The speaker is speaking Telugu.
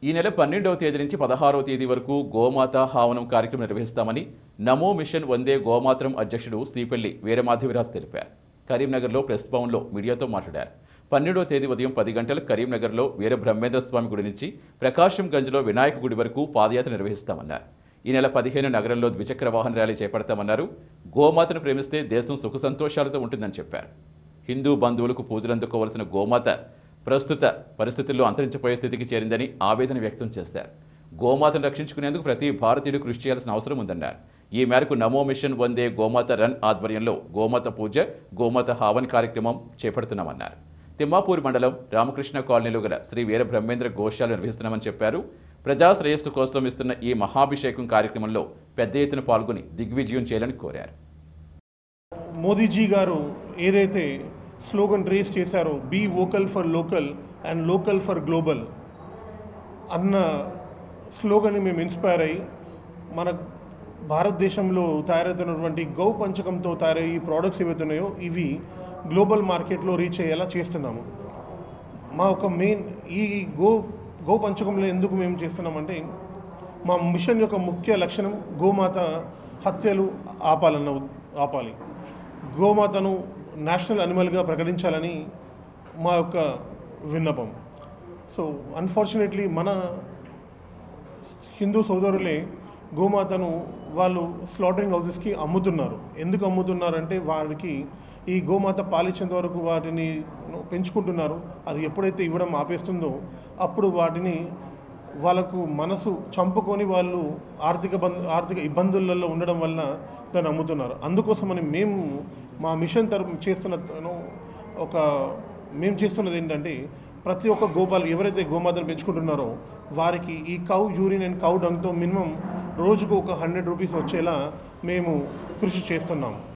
ఈ నెల పన్నెండవ తేదీ నుంచి పదహారవ తేదీ వరకు గోమాత హావనం కార్యక్రమం నిర్వహిస్తామని నమో మిషన్ వందే గోమాతరం అధ్యక్షుడు శ్రీపల్లి వీరమాధవిరాజ్ తెలిపారు కరీంనగర్లో ప్రెస్ భవన్లో మీడియాతో మాట్లాడారు పన్నెండవ తేదీ ఉదయం పది గంటలకు కరీంనగర్లో వీర బ్రహ్మేంద్ర స్వామి గుడి నుంచి ప్రకాశం గంజ్లో వినాయక గుడి వరకు పాదయాత్ర నిర్వహిస్తామన్నారు ఈ నెల పదిహేను నగరంలో ద్విచక్ర వాహన ర్యాలీ చేపడతామన్నారు గోమాతను ప్రేమిస్తే దేశం సుఖ సంతోషాలతో ఉంటుందని చెప్పారు హిందూ బంధువులకు పూజలు అందుకోవలసిన గోమాత ప్రస్తుత పరిస్థితుల్లో అంతరించిపోయే స్థితికి చేరిందని ఆవేదన వ్యక్తం చేశారు గోమాతను రక్షించుకునేందుకు ప్రతి భారతీయుడు కృషి చేయాల్సిన అవసరం ఉందన్నారు ఈ మేరకు నమో మిషన్ వందే గోమాత రన్ ఆధ్వర్యంలో గోమాత పూజ గోమాత హావన్ కార్యక్రమం చేపడుతున్నామన్నారు తిమ్మాపూర్ మండలం రామకృష్ణ కాలనీలో గల శ్రీ వీర బ్రహ్మేంద్ర గోశాల నిర్వహిస్తున్నామని చెప్పారు ప్రజా శ్రేయస్సు కోసం ఇస్తున్న ఈ మహాభిషేకం కార్యక్రమంలో పెద్ద ఎత్తున పాల్గొని దిగ్విజయం చేయాలని కోరారు మోదీజీ గారు ఏదైతే స్లోగన్ రేస్ చేశారో be vocal for local and local for global అన్న స్లోగన్ని మేము ఇన్స్పైర్ అయ్యి మన భారతదేశంలో తయారవుతున్నటువంటి గౌ పంచకంతో తయారయ్యే ఈ ప్రోడక్ట్స్ ఏవైతున్నాయో ఇవి గ్లోబల్ మార్కెట్లో రీచ్ అయ్యేలా చేస్తున్నాము మా ఒక మెయిన్ ఈ గో గో పంచకంలో ఎందుకు మేము చేస్తున్నామంటే మా మిషన్ యొక్క ముఖ్య లక్షణం గోమాత హత్యలు ఆపాలన్న ఉ- ఆపాలి గోమాతను నేషనల్ అనిమల్గా ప్రకటించాలని మా యొక్క విన్నపం సో అన్ఫార్చునేట్లీ మన హిందూ సోదరులే గోమాతను వాళ్ళు స్లాటరింగ్ హౌసెస్కి అమ్ముతున్నారు ఎందుకు అమ్ముతున్నారంటే వారికి ఈ గోమాత పాలించేంత వరకు వాటిని పెంచుకుంటున్నారు అది ఎప్పుడైతే ఇవ్వడం ఆపేస్తుందో అప్పుడు వాటిని వాళ్ళకు మనసు చంపుకొని వాళ్ళు ఆర్థిక బంధ ఆర్థిక ఇబ్బందులలో ఉండడం వల్ల దాన్ని అమ్ముతున్నారు అందుకోసమని మేము మా మిషన్ తరపు చేస్తున్న ను ఒక మేము చేస్తున్నది ఏంటంటే ప్రతి ఒక్క గోపాలు ఎవరైతే గోమాతను పెంచుకుంటున్నారో వారికి ఈ కౌ యూరిన్ అండ్ కౌ డంగ్తో మినిమం రోజుకు ఒక హండ్రెడ్ రూపీస్ వచ్చేలా మేము కృషి చేస్తున్నాం